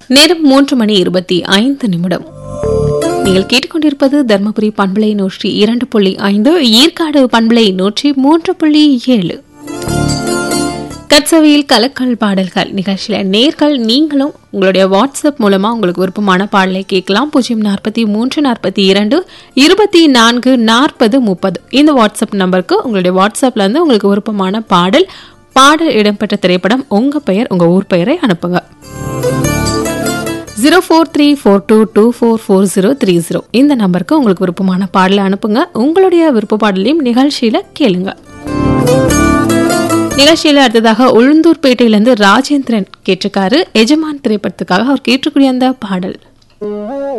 நேரம் மூன்று மணி இருபத்தி ஐந்து நிமிடம் நீங்கள் கேட்டுக்கொண்டிருப்பது தர்மபுரி பண்பலை நூற்றி இரண்டு புள்ளி ஐந்து ஏற்காடு பண்பலை நூற்றி மூன்று புள்ளி ஏழு கட்சவையில் கலக்கல் பாடல்கள் நிகழ்ச்சியில நேர்கள் நீங்களும் உங்களுடைய வாட்ஸ்அப் மூலமா உங்களுக்கு விருப்பமான பாடலை கேட்கலாம் பூஜ்ஜியம் நாற்பத்தி மூன்று நாற்பத்தி இரண்டு இருபத்தி நான்கு நாற்பது முப்பது இந்த வாட்ஸ்அப் நம்பருக்கு உங்களுடைய வாட்ஸ்அப்ல இருந்து உங்களுக்கு விருப்பமான பாடல் பாடல் இடம்பெற்ற திரைப்படம் உங்க பெயர் உங்க ஊர் பெயரை அனுப்புங்க zero four three four two two four four zero three zero இந்த நம்பருக்கு உங்களுக்கு விருப்பமான பாடலை அனுப்புங்க உங்களுடைய விருப்ப பாடலையும் நிகழ்ச்சியில கேளுங்க நிகழ்ச்சியில அடுத்ததாக உளுந்தூர்பேட்டையிலிருந்து ராஜேந்திரன் கேட்டிருக்காரு எஜமான் திரைப்படத்துக்காக அவர் கேட்டுக்கூடிய அந்த பாடல்